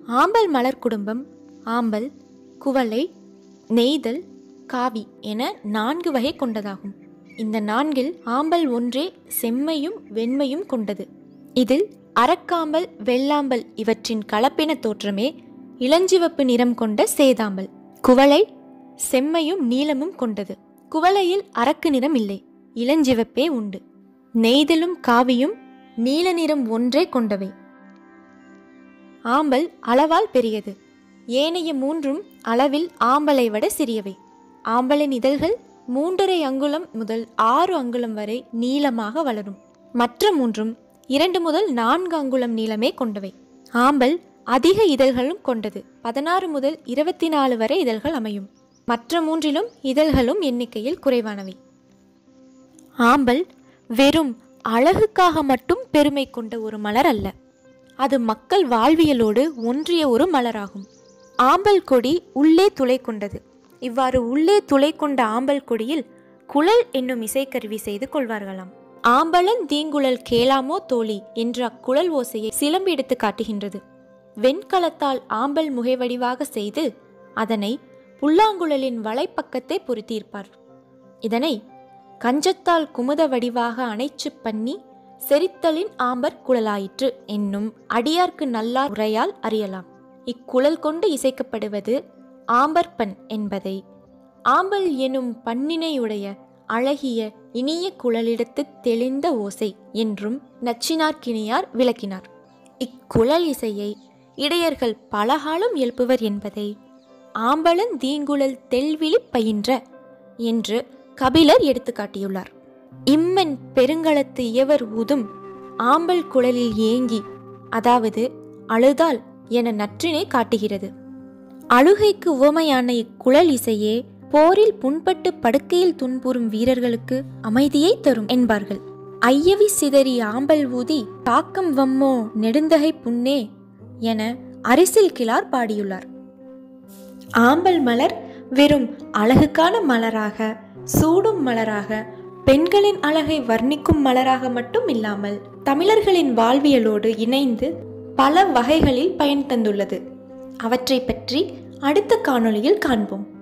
ஆம்பல் மலர் குடும்பம் ஆம்பல் குவளை நெய்தல் காவி என நான்கு வகை கொண்டதாகும் இந்த நான்கில் ஆம்பல் ஒன்றே செம்மையும் வெண்மையும் கொண்டது இதில் அரக்காம்பல் வெள்ளாம்பல் இவற்றின் கலப்பின தோற்றமே இளஞ்சிவப்பு நிறம் கொண்ட சேதாம்பல் குவளை செம்மையும் நீலமும் கொண்டது குவளையில் அரக்கு நிறம் இல்லை இளஞ்சிவப்பே உண்டு நெய்தலும் காவியும் நீல நிறம் ஒன்றே கொண்டவை ஆம்பல் அளவால் பெரியது ஏனைய மூன்றும் அளவில் ஆம்பலை விட சிறியவை ஆம்பலின் இதழ்கள் மூன்றரை அங்குலம் முதல் ஆறு அங்குலம் வரை நீளமாக வளரும் மற்ற மூன்றும் இரண்டு முதல் நான்கு அங்குலம் நீளமே கொண்டவை ஆம்பல் அதிக இதழ்களும் கொண்டது பதினாறு முதல் இருபத்தி நாலு வரை இதழ்கள் அமையும் மற்ற மூன்றிலும் இதழ்களும் எண்ணிக்கையில் குறைவானவை ஆம்பல் வெறும் அழகுக்காக மட்டும் பெருமை கொண்ட ஒரு மலர் அல்ல அது மக்கள் வாழ்வியலோடு ஒன்றிய ஒரு மலராகும் ஆம்பல் கொடி உள்ளே துளை கொண்டது இவ்வாறு உள்ளே துளை கொண்ட ஆம்பல் கொடியில் குழல் என்னும் இசைக்கருவி செய்து கொள்வார்களாம் ஆம்பலன் தீங்குழல் கேளாமோ தோழி என்ற அக்குழல் ஓசையை சிலம்பு எடுத்து காட்டுகின்றது வெண்கலத்தால் ஆம்பல் முகை வடிவாக செய்து அதனை புல்லாங்குழலின் வலைப்பக்கத்தை பொருத்தியிருப்பார் இதனை கஞ்சத்தால் குமுத வடிவாக அணைச்சு பண்ணி செரித்தலின் ஆம்பற் குழலாயிற்று என்னும் அடியார்க்கு நல்லார் உரையால் அறியலாம் இக்குழல் கொண்டு இசைக்கப்படுவது ஆம்பற்பண் என்பதை ஆம்பல் எனும் பண்ணினையுடைய அழகிய இனிய குழலிடத்து தெளிந்த ஓசை என்றும் நச்சினார்க்கினியார் விளக்கினார் இக்குழல் இசையை இடையர்கள் பலகாலம் எழுப்புவர் என்பதை ஆம்பலன் தீங்குழல் தெல்விழி பயின்ற என்று கபிலர் எடுத்துக்காட்டியுள்ளார் இம்மன் பெருங்களத்து இயவர் ஊதும் ஆம்பல் குழலில் ஏங்கி அதாவது அழுதால் என நற்றினை காட்டுகிறது அழுகைக்கு உவமையான இக்குழல் இசையே போரில் புண்பட்டு படுக்கையில் துன்புறும் வீரர்களுக்கு அமைதியை தரும் என்பார்கள் ஐயவி சிதறி ஆம்பல் ஊதி தாக்கம் வம்மோ நெடுந்தகை புண்ணே என அரிசில் கிளார் பாடியுள்ளார் ஆம்பல் மலர் வெறும் அழகுக்கான மலராக சூடும் மலராக பெண்களின் அழகை வர்ணிக்கும் மலராக மட்டும் இல்லாமல் தமிழர்களின் வாழ்வியலோடு இணைந்து பல வகைகளில் பயன் தந்துள்ளது அவற்றை பற்றி அடுத்த காணொளியில் காண்போம்